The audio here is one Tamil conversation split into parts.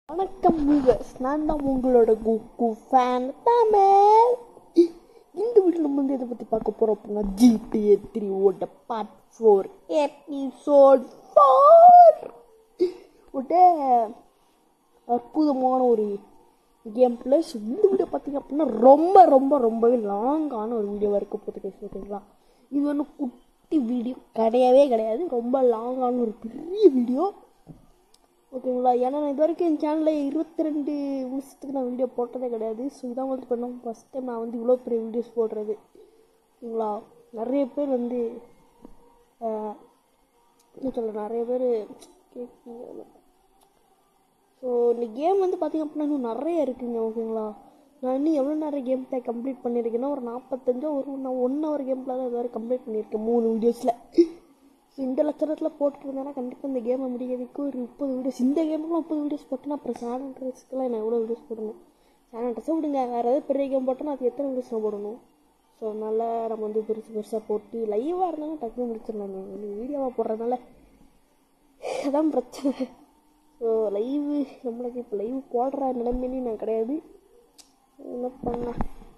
வணக்கம் வியூவர்ஸ் நான் தான் உங்களோட குக்கு ஃபேன் தமிழ் இந்த வீடியோ நம்ம வந்து எதை பற்றி பார்க்க போகிறோம் அப்படின்னா ஜிடிஏ த்ரீ ஓட பார்ட் ஃபோர் எபிசோட் ஃபோர் ஒரு அற்புதமான ஒரு கேம் ப்ளஸ் இந்த வீடியோ பார்த்தீங்க அப்படின்னா ரொம்ப ரொம்ப ரொம்பவே லாங்கான ஒரு வீடியோவாக இருக்க போகுது guys, ஓகேங்களா இது ஒன்றும் குட்டி வீடியோ கிடையவே கிடையாது ரொம்ப லாங்கான ஒரு பெரிய வீடியோ ஓகேங்களா ஏன்னா நான் இது வரைக்கும் என் சேனலில் இருபத்தி ரெண்டு நிமிஷத்துக்கு நான் வீடியோ போட்டதே கிடையாது ஸோ இதான் வந்து பண்ணோம் ஃபஸ்ட் டைம் நான் வந்து இவ்வளோ பெரிய வீடியோஸ் போடுறது ஓகேங்களா நிறைய பேர் வந்து ஆஹ், என்ன சொல்ல நிறைய பேர் கேட்குங்க ஸோ இந்த கேம் வந்து பார்த்திங்க அப்படின்னா இன்னும் நிறைய இருக்குங்க ஓகேங்களா நான் இன்னும் எவ்வளோ நிறைய கேம் பிளே கம்ப்ளீட் பண்ணியிருக்கேன்னா ஒரு நாற்பத்தஞ்சோ ஒரு நான் ஒன் ஹவர் கேம் பிளே தான் இது வரை கம்ப்ளீட் பண்ணியிருக்கேன் மூணு வீடியோஸில் ஸோ இந்த லட்சணத்தில் போட்டுருந்தேன்னா கண்டிப்பாக இந்த கேமை முடிக்கிறதுக்கு ஒரு முப்பது வீடியோஸ் இந்த கேமுக்குலாம் முப்பது வீடியோஸ் போட்டேன்னா அப்புறம் சேனல் ட்ரெஸ்க்கெலாம் நான் எவ்வளோ வீடியோஸ் போடணும் சேனல் ட்ரெஸ்ஸை விடுங்க வேறு ஏதாவது பெரிய கேம் போட்டோன்னா அது எத்தனை வீடியோஸ் நான் போடணும் ஸோ அதனால் நம்ம வந்து பெருசு பெருசாக போட்டு லைவாக இருந்தாலும் டக்குனு முடிச்சிடலாங்க வீடியோவாக போடுறதுனால அதான் பிரச்சனை ஸோ லைவு நம்மளுக்கு இப்போ லைவ் போடுற நிலைமையிலையும் நான் கிடையாது என்ன பண்ண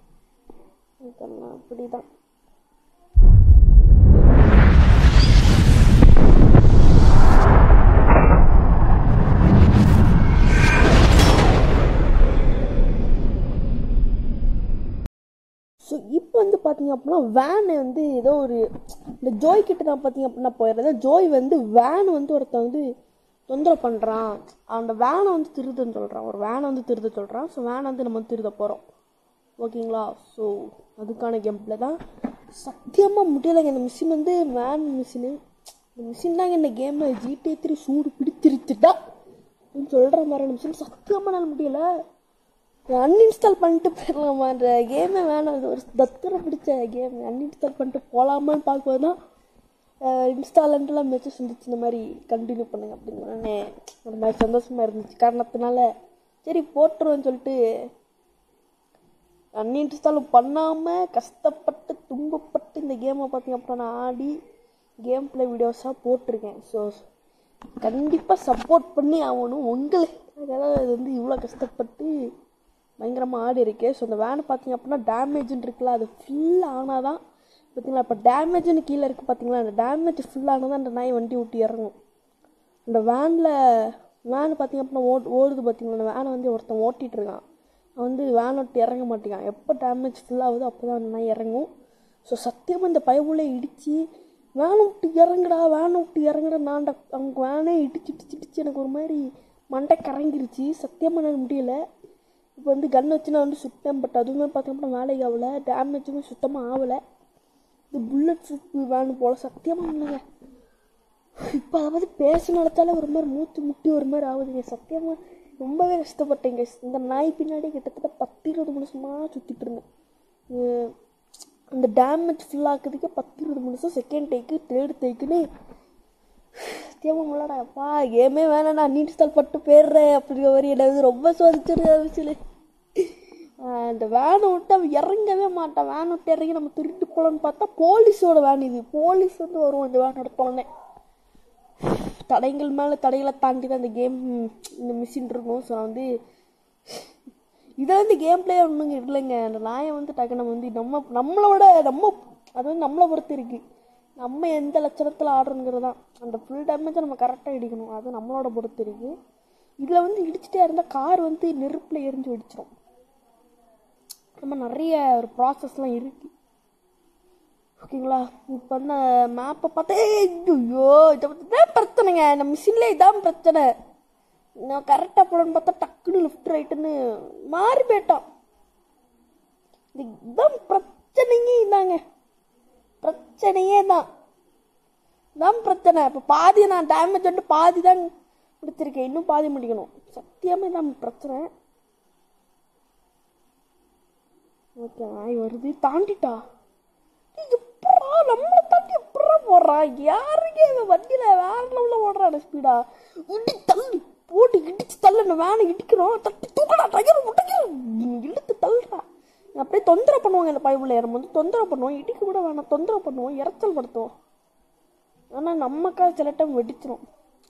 அப்படி தான் ஸோ இப்போ வந்து பார்த்தீங்க அப்படின்னா வேனை வந்து ஏதோ ஒரு இந்த ஜோய் கிட்ட நான் பார்த்தீங்க அப்படின்னா போயிடுறது ஜோய் வந்து வேன் வந்து ஒருத்தன் வந்து தொந்தரவு பண்ணுறான் அந்த வேனை வந்து திருதுன்னு சொல்கிறான் ஒரு வேனை வந்து திருத சொல்கிறான் ஸோ வேனை வந்து நம்ம வந்து திருத போகிறோம் ஓகேங்களா ஸோ அதுக்கான கேம்ப்ல தான் சத்தியமாக முடியலைங்க இந்த மிஷின் வந்து வேன் மிஷினு இந்த மிஷின் தாங்க இந்த கேமில் ஜிடி த்ரீ சூடு பிடிச்சிருச்சுட்டா அப்படின்னு சொல்கிற மாதிரி மிஷின் சத்தியமாக என்னால் முடியலை அன்இன்ஸ்டால் பண்ணிட்டு போயிடலாமா அந்த கேமே வேணாம் இது ஒரு தத்திர பிடிச்ச கேம் அன்இன்ஸ்டால் பண்ணிட்டு போகலாமான்னு பார்க்கும்போது தான் இன்ஸ்டாலண்ட்லாம் மெசேஜ் வந்துச்சு இந்த மாதிரி கண்டினியூ பண்ணுங்க அப்படின்னு உடனே ஒரு மாதிரி சந்தோஷமாக இருந்துச்சு காரணத்தினால சரி போட்டுருவேன்னு சொல்லிட்டு அன்இன்ஸ்டால் பண்ணாமல் கஷ்டப்பட்டு துன்பப்பட்டு இந்த கேமை பார்த்தீங்க அப்புறம் நான் ஆடி கேம் ப்ளே வீடியோஸாக போட்டிருக்கேன் ஸோ கண்டிப்பாக சப்போர்ட் பண்ணி ஆகணும் உங்களுக்காக இது வந்து இவ்வளோ கஷ்டப்பட்டு பயங்கரமாக ஆடி இருக்கு ஸோ அந்த வேனை பார்த்தீங்க அப்படின்னா டேமேஜ்னு இருக்குல்ல அது ஃபுல் ஆனால் தான் பார்த்தீங்களா இப்போ டேமேஜ்னு கீழே இருக்குது பார்த்தீங்களா அந்த டேமேஜ் ஃபுல் ஆனால் தான் அந்த நாய் வண்டி விட்டு இறங்கும் அந்த வேனில் வேன் பார்த்தீங்க அப்படின்னா ஓடு ஓடுது பார்த்தீங்களா அந்த வேனை வந்து ஒருத்தன் ஓட்டிகிட்டு இருக்கான் அவன் வந்து வேன் விட்டு இறங்க மாட்டேங்கான் எப்போ டேமேஜ் ஃபுல்லாகுதோ அப்போ தான் அந்த நாய் இறங்கும் ஸோ சத்தியமாக இந்த பயவுள்ளே இடித்து வேனை விட்டு இறங்குடா வேனை விட்டு இறங்குடா நான் அவங்க வேனே இடிச்சு இடிச்சு இடிச்சு எனக்கு ஒரு மாதிரி மண்டை கறங்கிருச்சு சத்தியமாக என்னால் முடியல இப்போ வந்து கன் வச்சு நான் வந்து சுட்டேன் பட் அதுவுமே பார்த்தீங்கன்னா வேலைக்கு ஆகலை டேமேஜுமே சுத்தமாக ஆகலை இது புல்லட் ப்ரூஃப் வேணும் போல் சத்தியமாக இல்லைங்க இப்போ அதை பற்றி பேச நினச்சாலே ஒரு மாதிரி மூத்து முட்டி ஒரு மாதிரி ஆகுதுங்க சத்தியமாக ரொம்பவே கஷ்டப்பட்டேங்க இந்த நாய் பின்னாடி கிட்டத்தட்ட பத்து இருபது நிமிஷமாக சுற்றிட்டு இருந்தேன் அஹ் அந்த டேமேஜ் ஃபுல்லாக்குறதுக்கே பத்து இருபது நிமிஷம் செகண்ட் டேக்கு தேர்ட் டேக்குன்னு சத்தியமாக முள்ளடா அப்பா கேமே வேணாம் நான் இன்ஸ்டால் பட்டு போயிடுறேன் அப்படிங்கிற மாதிரி என்ன வந்து ரொம்ப சோதிச்சிருக்கேன் சொல்லி இந்த வேனை விட்டு அவன் இறங்கவே மாட்டான் வேன் விட்டு இறங்கி நம்ம திருட்டு போகலான்னு பார்த்தா போலீஸோட வேன் இது போலீஸ் வந்து வரும் இந்த வேன் எடுத்தோடனே தடைகள் மேலே தடைகளை தாண்டி தான் இந்த கேம் இந்த மிஷின் இருக்கும் ஸோ வந்து இதை வந்து கேம் பிளே ஒன்றுங்க இல்லைங்க அந்த நாயை வந்து டக்கு நம்ம வந்து நம்ம நம்மளோட நம்ம அது வந்து நம்மளை பொறுத்து இருக்கு நம்ம எந்த லட்சணத்தில் ஆடுறோங்கிறது தான் அந்த ஃபுல் டேமேஜை நம்ம கரெக்டாக இடிக்கணும் அது நம்மளோட பொறுத்து இருக்கு இதில் வந்து இடிச்சிட்டே இருந்தால் கார் வந்து நெருப்பில் எரிஞ்சு வெடிச்சிரும் நம்ம நிறைய ஒரு ப்ராசஸ்லாம் இருக்கு ஓகேங்களா இப்போ வந்து மேப்பை பார்த்தா ஐயோ இதை பற்றி தான் பிரச்சனைங்க இந்த மிஷினில் இதான் பிரச்சனை நான் கரெக்டாக போகலான்னு பார்த்தா டக்குன்னு லெஃப்ட் ரைட்டுன்னு மாறி போயிட்டான் இது இதான் பிரச்சனையே இதாங்க பிரச்சனையே தான் தான் பிரச்சனை இப்போ பாதி நான் டேமேஜ் வந்து பாதி தான் முடிச்சிருக்கேன் இன்னும் பாதி முடிக்கணும் சத்தியமே தான் பிரச்சனை ஓகே நாய் வருது தாண்டிட்டா டேய், எப்படா நம்மளை தாண்டி எப்படா போடுறான் யாருங்க இவன் வண்டியில் வேற லெவலில் ஓடுறான் ஸ்பீடா இடி தள்ளு போட்டு இடிச்சு தள்ளு அந்த வேனை இடிக்கிறோம் தட்டி தூக்கடா டயர் முட்டைக்கிறோம் இழுத்து தள்ளுறா அப்படியே தொந்தரவு பண்ணுவாங்க இந்த பைபிள் நம்ம வந்து தொந்தரவு பண்ணுவோம் இடிக்க கூட வேணாம் தொந்தரவு பண்ணுவோம் இறைச்சல் படுத்துவோம் ஆனால் நம்மக்கா சில டைம் வெடிச்சிரும்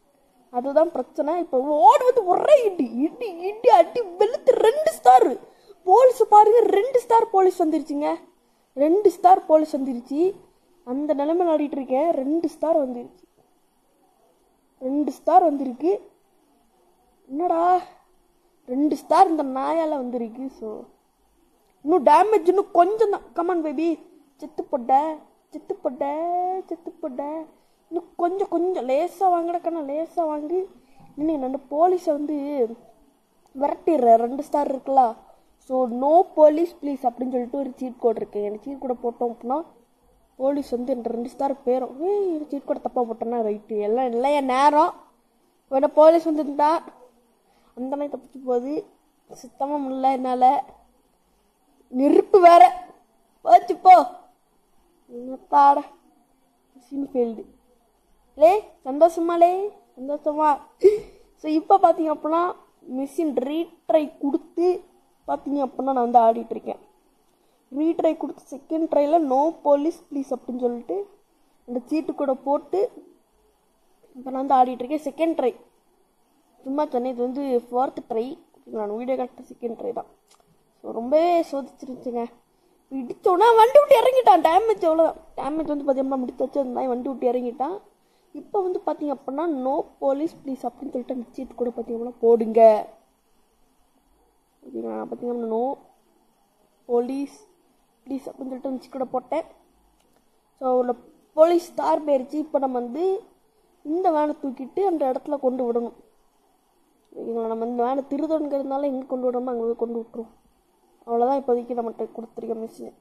அதுதான் பிரச்சனை இப்போ ஓடி வந்து ஒரே இடி இடி இடி அடி வெளுத்து ரெண்டு ஸ்டார் போலீஸ் பாருங்க ரெண்டு ஸ்டார் போலீஸ் வந்துருச்சுங்க ரெண்டு ஸ்டார் போலீஸ் வந்துருச்சு அந்த நிலைமையில் ஆடிட்டு இருக்கேன் ரெண்டு ஸ்டார் வந்துருச்சு ரெண்டு ஸ்டார் வந்திருக்கு என்னடா ரெண்டு ஸ்டார் இந்த நாயால வந்திருக்கு ஸோ இன்னும் டேமேஜ் இன்னும் கொஞ்சம் தான் கமான் பேபி செத்து போட்ட செத்து போட்ட செத்து போட்ட இன்னும் கொஞ்சம் கொஞ்சம் லேசாக வாங்கிடக்கண்ணா லேசாக வாங்கி இன்னும் அந்த போலீஸை வந்து விரட்டிடுற ரெண்டு ஸ்டார் இருக்குல்ல ஸோ நோ போலீஸ் ப்ளீஸ் அப்படின்னு சொல்லிட்டு ஒரு சீட் கோட் இருக்கு எனக்கு சீட் கோடை போட்டோம் அப்படின்னா போலீஸ் வந்து என் ரெண்டு ஸ்டார் பேரும் ஏய் சீட் கோடை தப்பாக போட்டேன்னா ரைட்டு எல்லாம் இல்லை என் நேரம் வேணா போலீஸ் வந்துருந்தா அந்த மாதிரி தப்பிச்சு போகுது சுத்தமாக முடியல என்னால் நெருப்பு வேற போச்சு போ என்னத்தாட மிஷின் ஃபீல்டு லே சந்தோஷமாலே சந்தோஷமா ஸோ இப்போ பார்த்தீங்க அப்படின்னா மிஷின் ரீட்ரை கொடுத்து பார்த்தீங்க அப்படின்னா நான் வந்து ஆடிட்டு இருக்கேன் ரீட்ரை கொடுத்து செகண்ட் ட்ரையில் நோ போலீஸ் ப்ளீஸ் அப்படின்னு சொல்லிட்டு அந்த சீட்டு கூட போட்டு இப்போ நான் வந்து ஆடிட்டு இருக்கேன் செகண்ட் ட்ரை சும்மா சொன்னேன் இது வந்து ஃபோர்த் ட்ரை நான் வீடியோ கரெக்டாக செகண்ட் ட்ரை தான் ஸோ ரொம்பவே சோதிச்சிருந்துச்சுங்க இடிச்சோன்னா வண்டி விட்டு இறங்கிட்டான் டேமேஜ் எவ்வளோதான் டேமேஜ் வந்து பார்த்தீங்கன்னா முடிச்சு வச்சிருந்தான் வண்டி விட்டு இறங்கிட்டான் இப்போ வந்து பார்த்தீங்க அப்படின்னா நோ போலீஸ் ப்ளீஸ் அப்படின்னு சொல்லிட்டு அந்த சீட் கூட பார்த்தீங்கன்னா போடுங்க ஓகேங்களா பார்த்தீங்கன்னா நோ போலீஸ் ப்ளீஸ் அப்படின்னு சொல்லிட்டு அந்த சீட் கூட போட்டேன் ஸோ உள்ள போலீஸ் ஸ்டார் போயிருச்சு இப்போ நம்ம வந்து இந்த வேனை தூக்கிட்டு அந்த இடத்துல கொண்டு விடணும் ஓகேங்களா நம்ம இந்த வேனை திருதோங்கிறதுனால எங்கே கொண்டு விடணுமோ அங்கே போய் கொண்டு விட்டுரும் அவ்வளோதான் இப்போதைக்கு நம்மகிட்ட கொடுத்துருக்க மிஷின்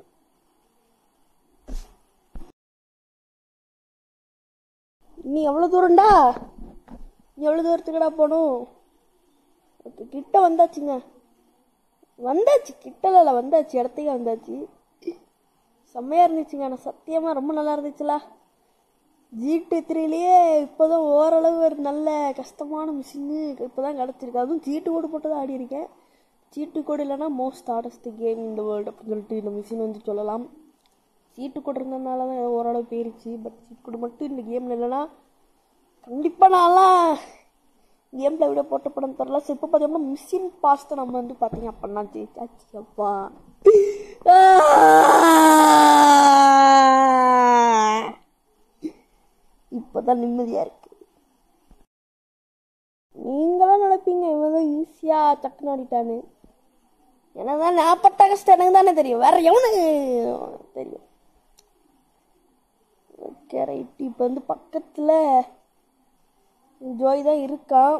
நீ எவ்வளோ தூரம்டா நீ எவ்வளோ தூரத்துக்குடா போகணும் ஓகே கிட்ட வந்தாச்சுங்க வந்தாச்சு கிட்டல வந்தாச்சு இடத்துக்கே வந்தாச்சு செம்மையாக இருந்துச்சுங்க ஆனால் சத்தியமாக ரொம்ப நல்லா இருந்துச்சுல ஜிடி த்ரீலேயே இப்போதான் ஓரளவு ஒரு நல்ல கஷ்டமான மிஷின்னு இப்போ தான் கிடச்சிருக்கு அதுவும் சீட்டு கோடு போட்டு தான் ஆடி இருக்கேன் சீட்டு கோடு இல்லைன்னா மோஸ்ட் ஹார்டஸ்ட் கேம் இந்த வேர்ல்டு அப்படின்னு சொல்லிட்டு இந்த மிஷின் வந்து சொல்லலாம் சீட்டு கோடு இருந்ததுனால தான் ஏதோ ஓரளவு போயிருச்சு பட் சீட்டு கோடு மட்டும் இந்த கேமில் இல்லைன்னா கண்டிப்பாக நான்லாம் கேமில் விட போட்ட படம் தரல ஸோ இப்போ பார்த்தீங்கன்னா மிஷின் பாஸ்ட்டை நம்ம வந்து பார்த்தீங்க அப்படின்னா ஜெயிச்சாச்சு அப்பா இப்போதான் நிம்மதியாக இருக்கு நீங்களாம் நினைப்பீங்க இவன் தான் ஈஸியாக சட்டுன்னு ஆடிட்டான்னு எனக்கு தான் நான் பட்ட கஷ்டம் எனக்கு தானே தெரியும் வேற எவனுக்கு தெரியும் ஓகே ரைட் இப்போ வந்து பக்கத்தில் ஜோய் தான் இருக்கான்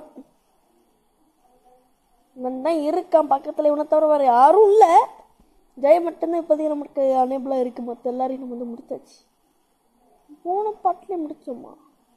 இவன் தான் இருக்கான் பக்கத்தில் இவனை தவிர வேறு யாரும் இல்லை ஜெய் மட்டும்தான் இப்போதைக்கு நமக்கு அனேபிளாக இருக்குது மற்ற எல்லாரையும் நம்ம வந்து முடிச்சாச்சு போன பாட்டிலே முடிச்சோமா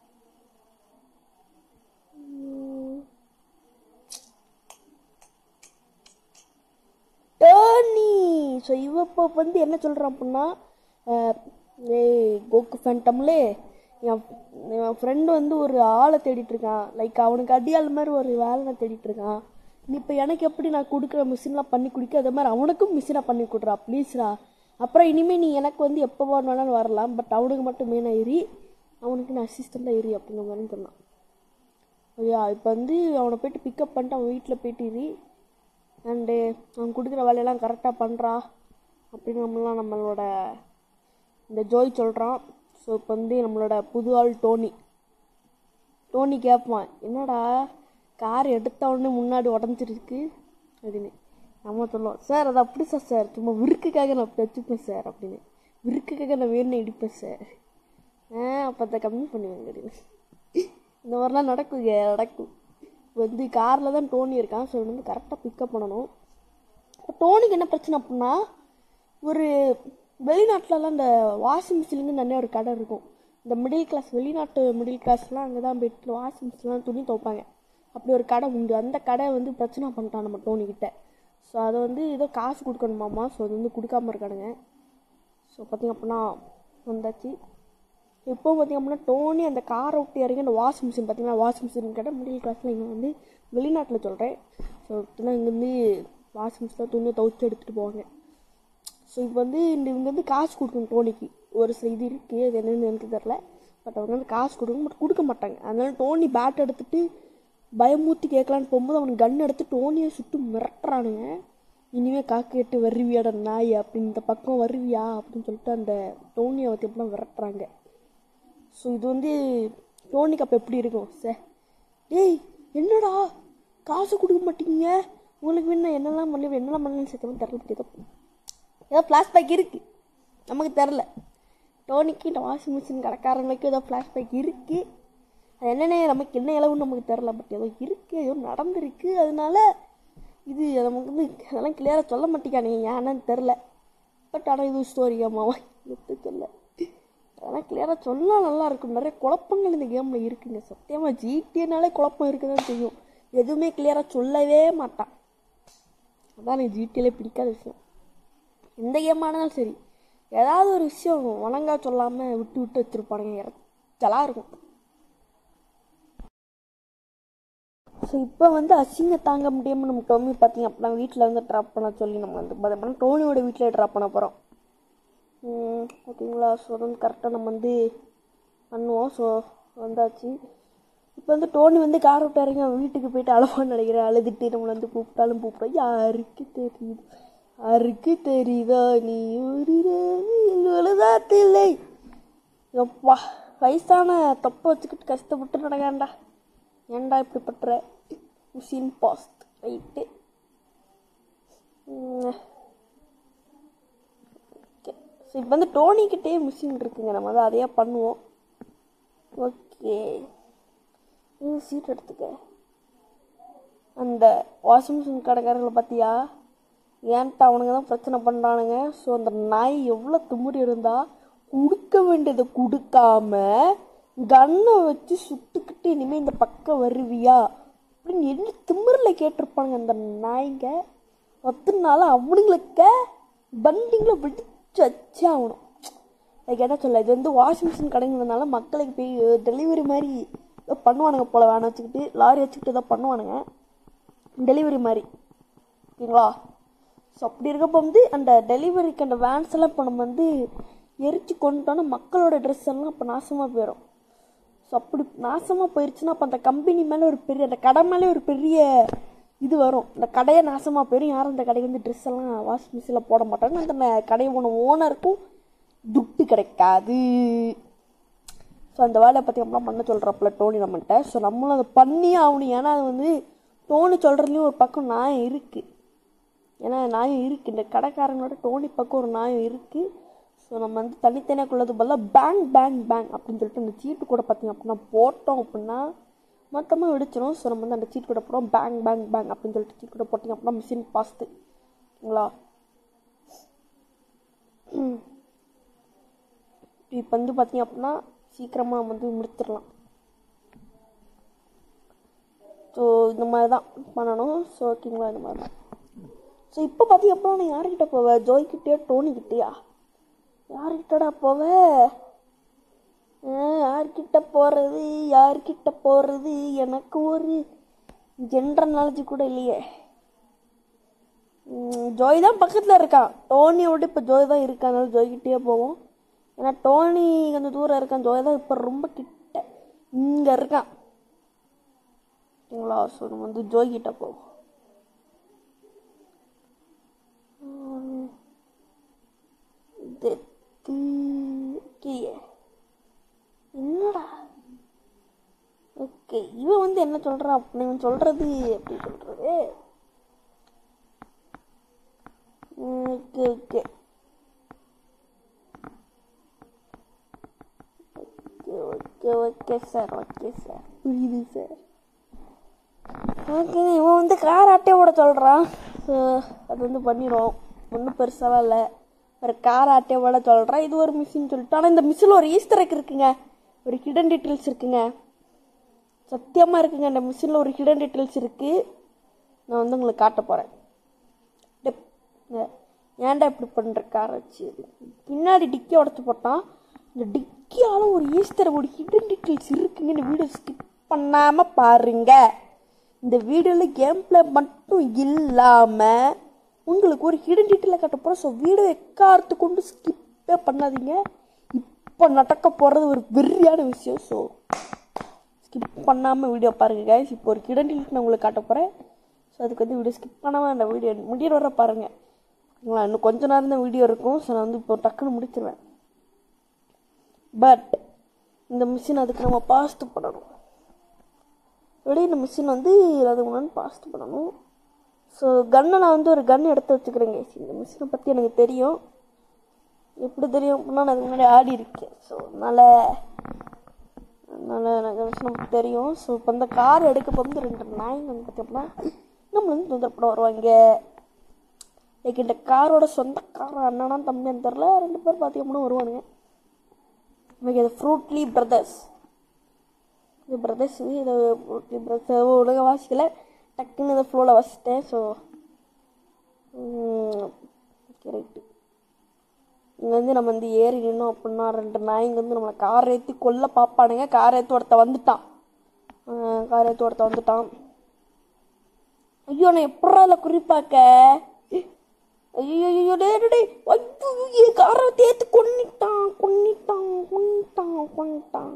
டேர்னி ஸோ இவ இப்போ வந்து என்ன சொல்கிறான் அப்படின்னா அஹ், ஏய் கோக்கு ஃபேண்டம்லே என் என் ஃப்ரெண்டு வந்து ஒரு ஆளை தேடிட்டு இருக்கான் லைக் அவனுக்கு அடியாள் மாதிரி ஒரு வேலை தேடிட்டு இருக்கான் நீ இப்போ எனக்கு எப்படி நான் கொடுக்குற மிஷின்லாம் பண்ணி குடிக்க அதே மாதிரி அவனுக்கும் மிஷினாக பண்ணி கொடுறா ப்ளீஸ்ரா அப்புறம் இனிமேல் நீ எனக்கு வந்து எப்போ வேணாலும் வரலாம் பட் அவனுக்கு மட்டும் மெயினாக ஏறி அவனுக்கு நான் அசிஸ்டண்ட்டாக ஏறி அப்படிங்கிற மாதிரி சொன்னான் ஐயா இப்போ வந்து அவனை போயிட்டு பிக்கப் பண்ணிட்டு அவன் வீட்டில் போயிட்டு இரு அண்டு அவன் கொடுக்குற வேலையெல்லாம் கரெக்டாக பண்ணுறா அப்படின்னு நம்மளாம் நம்மளோட இந்த ஜோய் சொல்கிறான் ஸோ இப்போ வந்து நம்மளோட புது ஆள் டோனி டோனி கேட்பான் என்னடா கார் எடுத்த உடனே முன்னாடி உடஞ்சிருக்கு அப்படின்னு நம்ம சொல்லுவோம் சார் அது அப்படி சார் சார் சும்மா விருக்குக்காக நான் அப்படி வச்சுப்பேன் சார் அப்படின்னு விருக்குக்காக நான் வேணும் இடிப்பேன் சார் ஆ அப்போ அதை கம்மி பண்ணுவேங்க அப்படின்னு இந்த மாதிரிலாம் நடக்குங்க நடக்கும் வந்து காரில் தான் டோனி இருக்கான் ஸோ வந்து கரெக்டாக பிக்கப் பண்ணணும் இப்போ டோனிக்கு என்ன பிரச்சனை அப்படின்னா ஒரு வெளிநாட்டிலலாம் இந்த வாஷிங் மிஷினுங்க நிறைய ஒரு கடை இருக்கும் இந்த மிடில் கிளாஸ் வெளிநாட்டு மிடில் கிளாஸ்லாம் அங்கே தான் போயிட்டு வாஷிங் மிஷின்லாம் துணி துவைப்பாங்க அப்படி ஒரு கடை உண்டு அந்த கடை வந்து பிரச்சனை பண்ணிட்டான் நம்ம டோனிக்கிட்ட ஸோ அதை வந்து ஏதோ காசு கொடுக்கணுமாமா ஸோ அது வந்து கொடுக்காம இருக்கானுங்க ஸோ பார்த்திங்க அப்படின்னா வந்தாச்சு இப்போ பார்த்திங்க அப்படின்னா டோனி அந்த காரை விட்டு இறங்கி அந்த வாஷிங் மிஷின் பார்த்தீங்கன்னா வாஷிங் மிஷின் கேட்டால் மிடில் கிளாஸில் இங்கே வந்து வெளிநாட்டில் சொல்கிறேன் ஸோ இங்கேருந்து வாஷிங் மிஷினில் துணியை துவைச்சு எடுத்துகிட்டு போவாங்க ஸோ இப்போ வந்து இந்த இவங்க வந்து காசு கொடுக்கணும் டோனிக்கு ஒரு சில இது இருக்குது அது என்னன்னு எனக்கு தெரில பட் அவங்க வந்து காசு கொடுக்கணும் பட் கொடுக்க மாட்டாங்க அதனால டோனி பேட் எடுத்துட்டு பயமூத்தி கேட்கலான்னு போகும்போது அவன் கன் எடுத்து டோனியை சுட்டு மிரட்டுறானுங்க இனிமே காக்கெட்டு வருவியாட நாய் அப்படின்னு இந்த பக்கம் வருவியா அப்படின்னு சொல்லிட்டு அந்த டோனியை பற்றி எப்படிலாம் விரட்டுறாங்க ஸோ இது வந்து டோனிக்கு அப்போ எப்படி இருக்கும் சே டேய் என்னடா காசு கொடுக்க மாட்டீங்க உங்களுக்கு வேணும் என்னெல்லாம் பண்ணி என்னெல்லாம் பண்ணலன்னு சத்தியமாக தெரில பற்றி ஏதோ ஃப்ளாஷ்பேக் இருக்குது நமக்கு தெரில டோனிக்கு இந்த வாஷிங் மிஷின் கடைக்காரங்களுக்கு ஏதோ ஃப்ளாஷ்பேக் இருக்குது அது என்னென்ன நமக்கு என்ன இளவுன்னு நமக்கு தெரில பட் ஏதோ இருக்குது ஏதோ நடந்திருக்கு அதனால இது நமக்கு வந்து அதெல்லாம் கிளியராக சொல்ல மாட்டேங்கானுங்க ஏன்னு தெரில பட் ஆனால் இது ஸ்டோரி கேமாவா எடுத்து சொல்ல அதெல்லாம் கிளியராக சொன்னால் நல்லா இருக்கும் நிறைய குழப்பங்கள் இந்த கேமில் இருக்குங்க சத்தியமாக ஜிடிஏனாலே குழப்பம் இருக்குதான் செய்யும் எதுவுமே கிளியராக சொல்லவே மாட்டான் அதான் எனக்கு ஜிடிஏலே பிடிக்காத விஷயம் எந்த கேம் ஆனாலும் சரி ஏதாவது ஒரு விஷயம் வணங்கா சொல்லாமல் விட்டு விட்டு வச்சுருப்பானுங்க இறச்சலாக இருக்கும் ஸோ இப்போ வந்து அசிங்க தாங்க முடியாமல் நம்ம டோமி பார்த்தீங்க அப்படின்னா வீட்டில் வந்து ட்ராப் பண்ண சொல்லி நம்ம வந்து பார்த்தோம்னா டோனியோட வீட்டில் ட்ராப் பண்ண போகிறோம் ஓகேங்களா ஸோ அது வந்து கரெக்டாக நம்ம வந்து பண்ணுவோம் ஸோ வந்தாச்சு இப்போ வந்து டோனி வந்து கார் விட்டு இறங்கி அவன் வீட்டுக்கு போயிட்டு அழவான்னு நினைக்கிறேன் அழுதுட்டு நம்மளை வந்து கூப்பிட்டாலும் கூப்பிட்டோம் யாருக்கு தெரியுது யாருக்கு தெரியுதோ நீ உழுதாத்தில்லை எப்பா வயசான தொப்பை வச்சுக்கிட்டு கஷ்டப்பட்டு நடக்காண்டா ஏன்டா இப்படி பட்டுற machine fast right okay so இப்போ வந்து டோனிக்கிட்டே மிஷின் இருக்குங்க நம்ம வந்து அதையே பண்ணுவோம் ஓகே இது சீட் எடுத்துக்க அந்த வாஷிங் மிஷின் கடைக்காரங்களை பார்த்தியா ஏன்ட்டு அவனுங்க தான் பிரச்சனை பண்ணுறானுங்க ஸோ அந்த நாய் எவ்வளோ திமுறி இருந்தா கொடுக்க வேண்டியதை கொடுக்காம கன்னை வச்சு சுட்டுக்கிட்டு இனிமேல் இந்த பக்கம் வருவியா அப்படின்னு என்ன திமிரில் கேட்டிருப்பானுங்க அந்த நாய்ங்க ஒத்தனால அவனுங்களுக்கு பண்டிங்கில் வெடிச்சு வச்சே ஆகணும் லைக் என்ன சொல்ல இது வந்து வாஷிங் மிஷின் கடைங்கிறதுனால மக்களுக்கு போய் டெலிவரி மாதிரி ஏதோ பண்ணுவானுங்க போல வேணா வச்சுக்கிட்டு லாரி வச்சுக்கிட்டு ஏதோ பண்ணுவானுங்க டெலிவரி மாதிரி ஓகேங்களா ஸோ அப்படி இருக்கப்போ வந்து அந்த டெலிவரிக்கு அந்த வேன்ஸ் எல்லாம் இப்போ நம்ம வந்து எரிச்சு கொண்டுட்டோன்னா மக்களோட ட்ரெஸ் எல்லாம் இப்போ நாசமாக போயிடும் ஸோ அப்படி நாசமாக போயிடுச்சுன்னா அப்போ அந்த கம்பெனி மேலே ஒரு பெரிய அந்த கடை மேலே ஒரு பெரிய இது வரும் இந்த கடையை நாசமாக போயிடும் யாரும் அந்த கடைக்கு வந்து ட்ரெஸ் எல்லாம் வாஷிங் மிஷினில் போட மாட்டாங்க அந்த ந- கடையை போன ஓனருக்கும் துட்டு கிடைக்காது ஸோ அந்த வேலையை பற்றி நம்மளாம் பண்ண சொல்கிறப்பல டோனி நம்மகிட்ட ஸோ நம்மளும் அதை பண்ணியே ஆகணும் ஏன்னா அது வந்து டோனி சொல்கிறதுலையும் ஒரு பக்கம் நியாயம் இருக்குது ஏன்னா நியாயம் இருக்குது இந்த கடைக்காரங்களோட டோனி பக்கம் ஒரு நியாயம் இருக்குது ஸோ நம்ம வந்து தனித்தனியாக கொள்ளது பதிலாக பேங் பேங் பேங் அப்படின்னு சொல்லிட்டு அந்த சீட்டு கூட பார்த்தீங்க அப்படின்னா போட்டோம் அப்படின்னா மொத்தமாக வெடிச்சிடும் ஸோ நம்ம வந்து அந்த சீட் கூட போடுறோம் பேங் பேங் பேங் அப்படின்னு சொல்லிட்டு சீட் கூட போட்டிங்க அப்படின்னா மிஷின் பாஸ்து ஓகேங்களா இப்போ வந்து பார்த்தீங்க அப்படின்னா சீக்கிரமாக வந்து முடிச்சிடலாம் ஸோ இந்த மாதிரி தான் பண்ணணும் ஸோ ஓகேங்களா இந்த மாதிரி தான் ஸோ இப்போ பார்த்தீங்க அப்படின்னா நான் யார்கிட்ட போவேன் ஜோய்கிட்டயா டோனிக்கிட்டயா யார்கிட்டடா போவ ஆ, யார்கிட்ட போகிறது யார்கிட்ட போகிறது எனக்கு ஒரு ஜென்ரல் நாலேஜ் கூட இல்லையே ம், ஜோய் தான் பக்கத்தில் இருக்கான் டோனியை விட இப்போ ஜோய் தான் இருக்கான் அதனால ஜோய்கிட்டயே போவோம் ஏன்னா டோனி கொஞ்சம் தூரம் இருக்கான் ஜோய் தான் இப்போ ரொம்ப கிட்ட இங்கே இருக்கான் ஓகேங்களா ஸோ நம்ம வந்து ஜோய் கிட்ட போவோம் ம், இது ஓகே என்னடா ஓகே இவன் வந்து என்ன சொல்றான் அப்படின்னு இவன் சொல்றது எப்படி சொல்றது okay okay okay okay okay sir okay sir புரியுது சார் ஓகே இவன் வந்து கார் ஆட்டே ஓட சொல்கிறான் ஸோ அது வந்து பண்ணிடும் ஒன்றும் பெருசாலாம் இல்லை ஒரு கார் ஆட்டே ஓட சொல்கிறான் இது ஒரு மிஷின் சொல்லிட்டு ஆனால் இந்த மிஷினில் ஒரு ஈஸ்டர் இருக்குங்க ஒரு ஹிடன் டீட்டெயில்ஸ் இருக்குங்க சத்தியமாக இருக்குங்க இந்த மிஷினில் ஒரு ஹிடன் டீட்டெயில்ஸ் இருக்குது நான் வந்து உங்களுக்கு காட்ட போகிறேன் ஏன்டா இப்படி பண்ணுற கார் வச்சு பின்னாடி டிக்கி உடச்சி போட்டான் இந்த டிக்கியால ஒரு ஈஸ்டர் ஒரு ஹிடன் டீட்டெயில்ஸ் இருக்குங்க இந்த வீடியோ ஸ்கிப் பண்ணாமல் பாருங்க இந்த வீடியோவில் கேம் பிளே மட்டும் இல்லாமல் உங்களுக்கு ஒரு ஹிடன் டீட்டெயிலை காட்ட போகிறோம் ஸோ வீடியோ எக்காரத்து கொண்டு ஸ்கிப்பே பண்ணாதீங்க இப்போ நடக்க போகிறது ஒரு வெறியான விஷயம் ஸோ ஸ்கிப் பண்ணாமல் வீடியோ பாருங்கள் கைஸ் இப்போ ஒரு கிடண்டில் நான் உங்களுக்கு காட்ட போகிறேன் ஸோ அதுக்கு வந்து வீடியோ ஸ்கிப் பண்ணாமல் அந்த வீடியோ முடியிற வர பாருங்கள் ஓகேங்களா இன்னும் கொஞ்ச நேரம் தான் வீடியோ இருக்கும் ஸோ நான் வந்து இப்போ டக்குன்னு முடிச்சிருவேன் பட் இந்த மிஷின் அதுக்கு நம்ம பாஸ்ட் பண்ணணும் விட இந்த மிஷின் வந்து அதுக்கு முன்னாடி பாஸ்ட் பண்ணணும் ஸோ கன்னை நான் வந்து ஒரு கன் எடுத்து வச்சுக்கிறேங்க இந்த மிஷினை பற்றி எனக்கு தெரியும் எப்படி தெரியும் அப்படின்னா நான் அதுக்கு முன்னாடி ஆடி இருக்கேன் ஸோ அதனால் அதனால் எனக்கு மிஷினை பற்றி தெரியும் ஸோ இப்போ இந்த கார் எடுக்க போகும்போது ரெண்டு நாய்ங்க வந்து பார்த்தோம்னா நம்மள வந்து தொந்தரப்பட வருவாங்க லைக் இந்த காரோட சொந்த கார் அண்ணனா தம்பியான்னு தெரில ரெண்டு பேர் பார்த்தீங்கன்னா வருவானுங்க ஓகே இது ஃப்ரூட்லி பிரதர்ஸ் இது பிரதர்ஸ் இது ஃப்ரூட்லி பிரதர்ஸ் உலக வாசிக்கல டக்குன்னு இதை ஃப்ளோவில் வச்சிட்டேன் ஸோ ஓகே ரைட்டு இங்கே வந்து நம்ம வந்து ஏறி நின்னோம் அப்படின்னா ரெண்டு நாய்ங்க வந்து நம்மளை கார் ஏற்றி கொல்ல பார்ப்பானுங்க கார் ஏற்றி ஒருத்த வந்துட்டான் கார் ஏற்றி ஒருத்த வந்துட்டான் ஐயோ நான் எப்படா அதில் குறிப்பாக்க ஐயோ ஐயோ டே டே ஐயோ காரை தேத்து கொன்னிட்டான் கொன்னிட்டான் கொன்னிட்டான் கொன்னிட்டான்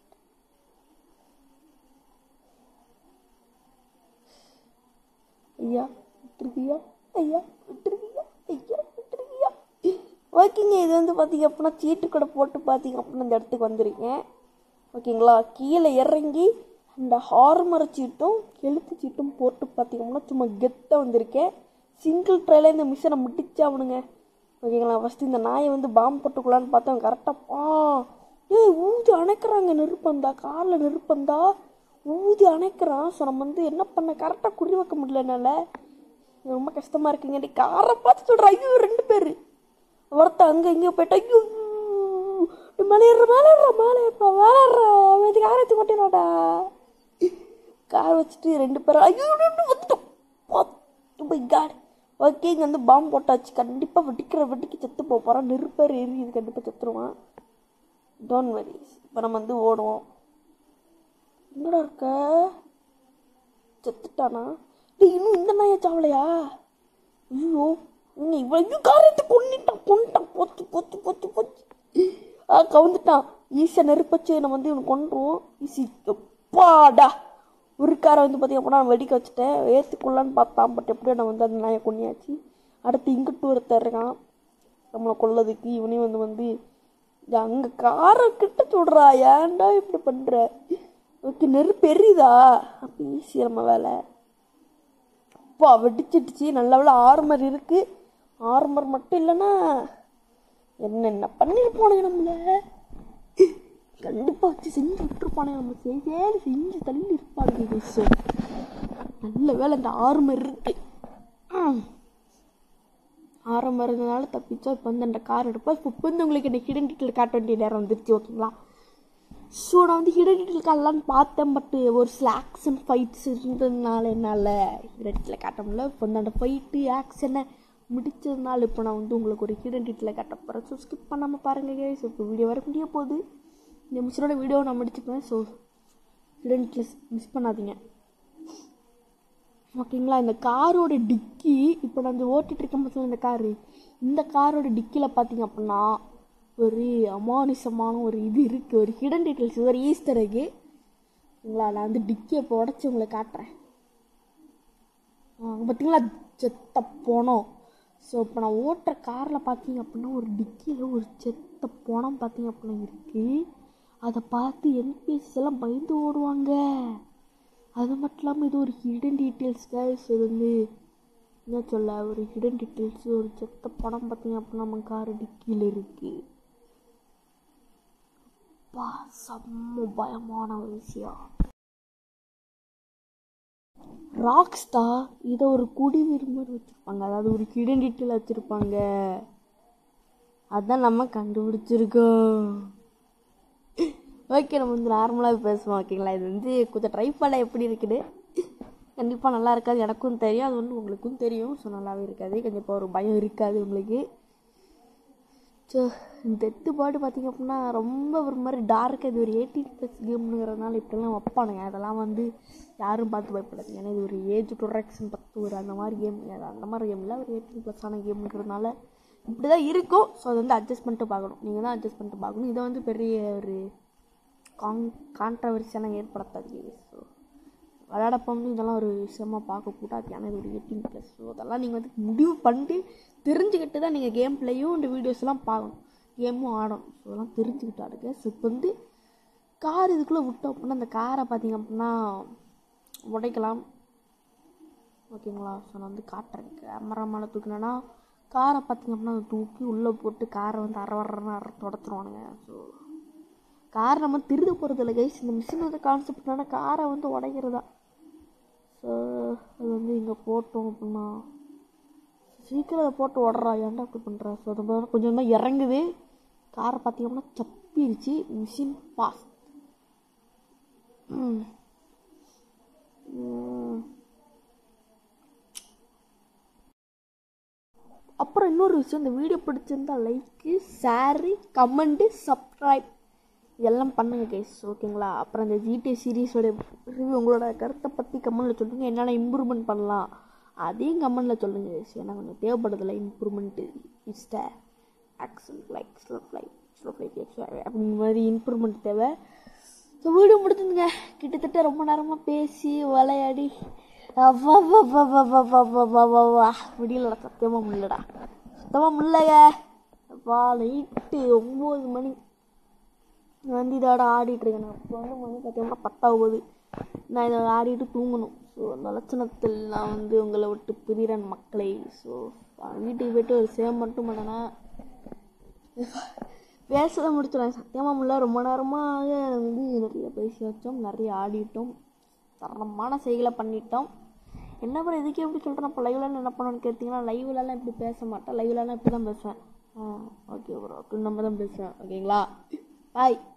ஐயா விட்டுருக்கியா ஐயா விட்டுருக்கியா ஐயா விட்டுருக்கியா ஓகேங்க இது வந்து பார்த்தீங்க அப்படின்னா சீட்டு கூட போட்டு பார்த்தீங்க அப்படின்னா இந்த இடத்துக்கு வந்திருக்கேன் ஓகேங்களா கீழே இறங்கி அந்த ஹார்மர சீட்டும் எழுத்து சீட்டும் போட்டு பார்த்தீங்கன்னா சும்மா கெத்தாக வந்திருக்கேன் சிங்கிள் ட்ரையில் இந்த மிஷினை முடிச்சாவணுங்க ஓகேங்களா ஃபஸ்ட்டு இந்த நாயை வந்து பாம்பு போட்டுக்கலான்னு பார்த்தா கரெக்டாக ஆ ஏய் ஊதி அணைக்கிறாங்க நெருப்பந்தா காரில் நெருப்பந்தா ஊதி அணைக்கிறான் ஸோ நம்ம வந்து என்ன பண்ண கரெக்டாக குறி வைக்க முடியல என்னால் இது ரொம்ப கஷ்டமாக இருக்குங்க நீ காரை பார்த்து சொல்கிறேன் ஐயோ ரெண்டு பேர் ஒருத்த அங்கே இங்கே போயிட்டு ஐயோ நீ மலையிடுற மேலேடுற மேலே இப்போ வேலைடுற இது காரை எடுத்து கொட்டினாடா கார் வச்சுட்டு ரெண்டு பேரும் ஐயோ வந்துட்டோம் பை காட் ஓகே இங்கே வந்து பாம்பு போட்டாச்சு கண்டிப்பாக வெடிக்கிற வெடிக்கு செத்து போக போகிறான் நெருப்பேர் எரியுது கண்டிப்பாக செத்துருவான் டோன்ட் வரி இப்போ நம்ம வந்து ஓடுவோம் எங்கடா இருக்க செத்துட்டானா டேய் இன்னும் இந்த நாயை சாவலையா ஐயோ இவங்க இவ்வளோ ஐயோ காரியத்தை கொன்னிட்டான் கொண்டுட்டான் பொத்து பொத்து பொத்து பொத்து ஆ கவுந்துட்டான் ஈஸியாக நெருப்பச்சு நம்ம வந்து இவனை கொண்டுருவோம் ஈஸி எப்பாடா ஒரு காரை வந்து பார்த்திங்க அப்படின்னா நான் வெடிக்க வச்சுட்டேன் ஏற்றுக்கொள்ளான்னு பார்த்தான் பட் எப்படியோ நான் வந்து அந்த நாயை கொன்னியாச்சு அடுத்து இங்கிட்டு ஒருத்தர் இருக்கான் நம்மளை கொல்லதுக்கு இவனையும் வந்து வந்து அங்கே காரை கிட்ட சொல்கிறா ஏன்டா இப்படி பண்ணுற ஓகே நெருப்பு எரியுதா அப்போ ஈஸி நம்ம வேலை அப்பா வெடிச்சிடுச்சு நல்ல வேலை ஆர்மர் இருக்குது ஆர்மர் மட்டும் இல்லைன்னா என்னென்ன பண்ணிட்டு போனேங்க நம்மள கண்டிப்பாக வச்சு செஞ்சு விட்டுருப்பானே நம்ம செய்தே செஞ்சு தள்ளி இருப்பாங்க ஸோ நல்ல வேலை இந்த ஆர்மர் இருக்கு ஆரம்பம் இருந்ததுனால தப்பிச்சோம் இப்போ வந்து அந்த கார் எடுப்போம் இப்போ வந்து உங்களுக்கு இந்த ஹிடன் டீட்டெயில் காட்ட வேண்டிய நேரம் வந்துருச்சு ஓகேங்களா ஸோ நான் வந்து ஹிடன் டீட்டெயில் காட்டலான்னு பார்த்தேன் பட் ஒரு சில ஆக்ஷன் ஃபைட்ஸ் இருந்ததுனால என்னால் ஹிடன் டீட்டெயில் காட்ட முடியல இப்போ வந்து அந்த ஃபைட்டு ஆக்ஷனை முடிச்சதுனால இப்போ நான் வந்து உங்களுக்கு ஒரு ஹிடன் டீட்டெயில் காட்ட போகிறேன் ஸோ ஸ்கிப் பண்ணாமல் பாருங்கள் ஸோ இப்போ வீடியோ வர முடிய போகுது இந்த மிஷினோட வீடியோ நான் முடிச்சுப்பேன் ஸோ ஹிடன் டீட்டெயில்ஸ் மிஸ் பண்ணாதீங்க ஓகேங்களா இந்த காரோட டிக்கி இப்போ நான் வந்து ஓட்டிகிட்டு இருக்க பட்சத்தில் இந்த காரு இந்த காரோட டிக்கியில் பார்த்தீங்க அப்படின்னா ஒரு அமானுஷமான ஒரு இது இருக்குது ஒரு ஹிடன் டீட்டெயில்ஸ் ஒரு ஈஸ்டர் எக்கு சரிங்களா நான் வந்து டிக்கியை இப்போ உடச்சி உங்களை காட்டுறேன் பார்த்தீங்களா செத்த போனோம் ஸோ இப்போ நான் ஓட்டுற காரில் பார்த்தீங்க அப்படின்னா ஒரு டிக்கியில் ஒரு செத்த போனம் பார்த்தீங்க அப்படின்னா இருக்குது அதை பார்த்து என்பிஎஸ் எல்லாம் பயந்து ஓடுவாங்க அது மட்டும் இல்லாமல் இது ஒரு ஹிடன் டீட்டெயில்ஸ் கைஸ் இது வந்து என்ன சொல்ல ஒரு ஹிடன் டீட்டெயில்ஸ் ஒரு செத்த படம் பார்த்தீங்க அப்படின்னா நம்ம கார் டிக்கியில் இருக்குது பா செம்ம பயமான ஒரு விஷயம் ராக்ஸ்டா இதை ஒரு குடி மாதிரி வச்சுருப்பாங்க அதாவது ஒரு ஹிடன் டீட்டெயில் வச்சுருப்பாங்க அதான் நம்ம கண்டுபிடிச்சிருக்கோம் ஓகே நம்ம வந்து நார்மலாக பேசுவோம் ஓகேங்களா இது வந்து கொஞ்சம் ட்ரை பண்ண எப்படி இருக்குது கண்டிப்பாக நல்லா இருக்காது எனக்கும் தெரியும் அது வந்து உங்களுக்கும் தெரியும் ஸோ நல்லாவே இருக்காது கண்டிப்பாக ஒரு பயம் இருக்காது உங்களுக்கு ஸோ இந்த எத்து பாட்டு பார்த்திங்க அப்படின்னா ரொம்ப ஒரு மாதிரி டார்க் இது ஒரு எயிட்டீன் ப்ளஸ் கேம்னுங்கிறதுனால இப்படிலாம் வைப்பானுங்க அதெல்லாம் வந்து யாரும் பார்த்து பயப்படாது ஏன்னா இது ஒரு ஏஜ் ப்ரொடக்ஷன் பத்து ஒரு அந்த மாதிரி கேம் அந்த மாதிரி கேம் இல்லை ஒரு எயிட்டீன் ப்ளஸ்ஸான கேம்ங்கிறதுனால இப்படி தான் இருக்கும் ஸோ அதை வந்து அட்ஜஸ்ட் பண்ணிட்டு பார்க்கணும் நீங்கள் தான் அட்ஜஸ்ட் பண்ணிட்டு பார்க்கணும் இதை வந்து பெரிய ஒரு காங் கான்ட்ரவர்சியெல்லாம் ஏற்படுத்தாது ஸோ விளையாடப்போ வந்து இதெல்லாம் ஒரு விஷயமா பார்க்கக்கூடாது ஏன்னா இது ஒரு எயிட்டீன் ப்ளஸ் ஸோ அதெல்லாம் நீங்கள் வந்து முடிவு பண்ணிட்டு தெரிஞ்சுக்கிட்டு தான் நீங்கள் கேம் பிளேயும் இந்த வீடியோஸ்லாம் பார்க்கணும் கேமும் ஆடணும் ஸோ அதெல்லாம் தெரிஞ்சுக்கிட்டு ஆடுங்க ஸோ இப்போ வந்து கார் இதுக்குள்ளே விட்டோம் அப்படின்னா அந்த காரை பார்த்தீங்க அப்படின்னா உடைக்கலாம் ஓகேங்களா ஸோ நான் வந்து காட்டுறேன் கேமரா மேலே தூக்கினேன்னா காரை பார்த்தீங்க அப்படின்னா அதை தூக்கி உள்ளே போட்டு காரை வந்து அரை வர்றன்னு அரை தொடச்சிருவானுங்க ஸோ கார் நம்ம திருட போகிறது இல்லை கைஸ் இந்த மிஷின் வந்து கான்செப்ட் என்னன்னா காரை வந்து உடைக்கிறதா ஸோ அது வந்து இங்கே போட்டோம் அப்படின்னா சீக்கிரம் அதை போட்டு உடறா ஏன்டா அப்படி பண்ணுறா ஸோ அதை பாரு, கொஞ்சம் கொஞ்சமாக இறங்குது காரை பார்த்தீங்கன்னா சப்பிருச்சு மிஷின் பாஸ் ம் ம். அப்புறம் இன்னொரு விஷயம் இந்த வீடியோ பிடிச்சிருந்தா லைக்கு ஷேரு கமெண்ட்டு சப்ஸ்கிரைப் இதெல்லாம் பண்ணுங்க கைஸ் ஓகேங்களா அப்புறம் இந்த ஜிடி சீரீஸோட ரிவ்யூ உங்களோட கருத்தை பற்றி கமெண்டில் சொல்லுங்கள் என்னென்ன இம்ப்ரூவ்மெண்ட் பண்ணலாம் அதையும் கமெண்டில் சொல்லுங்கள் கைஸ் ஏன்னா கொஞ்சம் தேவைப்படுதில்ல இம்ப்ரூவ்மெண்ட்டு இஸ்ட action like slow fly slow fly அப்படிங்கிற மாதிரி இம்ப்ரூவ்மெண்ட் தேவை ஸோ வீடியோ முடிச்சுங்க கிட்டத்தட்ட ரொம்ப நேரமாக பேசி விளையாடி அவ்வா வா வா வா வா வா வா வா வா வா முடியலடா சத்தியமாக முடியலடா சுத்தமாக முடியலைங்க வா நைட்டு ஒம்பது மணி நான் வந்து இதோட ஆடிட்டு இருக்கேன் நான் இப்போ வந்து மணி பார்த்தீங்கன்னா பத்தாவது நான் இதை ஆடிட்டு தூங்கணும் ஸோ அந்த லட்சணத்தில் நான் வந்து உங்களை விட்டு பிரிகிறேன் மக்களை ஸோ வீட்டுக்கு போயிட்டு ஒரு சேவ் மட்டும் பண்ணனா பேசத முடிச்சிடலாம் சத்தியமாக முடியல ரொம்ப நேரமாக வந்து நிறைய பேசி வச்சோம் நிறைய ஆடிட்டோம் தரமான செய்களை பண்ணிட்டோம் என்ன பண்ண இதுக்கு எப்படி சொல்கிறேன் இப்போ லைவ்லாம் என்ன பண்ணணும்னு கேட்டிங்கன்னா லைவ்லலாம் இப்படி பேச மாட்டேன் லைவ்லலாம் இப்படி தான் பேசுவேன் ஆ ஓகே ப்ரோ அப்படி நம்ம தான் பேசுவேன் ஓகேங்களா பாய்